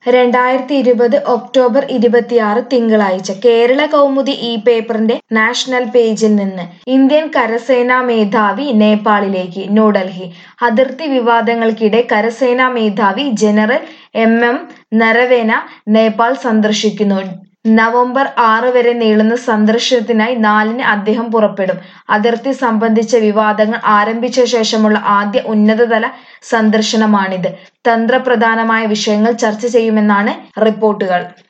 രണ്ടായിരത്തി ഇരുപത് ഒക്ടോബർ ഇരുപത്തിയാറ് തിങ്കളാഴ്ച കേരള കൗമുദി ഈ പേപ്പറിന്റെ നാഷണൽ പേജിൽ നിന്ന് ഇന്ത്യൻ കരസേനാ മേധാവി നേപ്പാളിലേക്ക് ന്യൂഡൽഹി അതിർത്തി വിവാദങ്ങൾക്കിടെ കരസേനാ മേധാവി general M M Naravane Nepal സന്ദർശിക്കുന്നു നവംബർ ആറ് വരെ നീളുന്ന സന്ദർശനത്തിനായി നാലിന് അദ്ദേഹം പുറപ്പെടും അതിർത്തി സംബന്ധിച്ച വിവാദങ്ങൾ ആരംഭിച്ച ശേഷമുള്ള ആദ്യ ഉന്നതതല സന്ദർശനമാണിത് തന്ത്രപ്രധാനമായ വിഷയങ്ങൾ ചർച്ച ചെയ്യുമെന്നാണ് റിപ്പോർട്ടുകൾ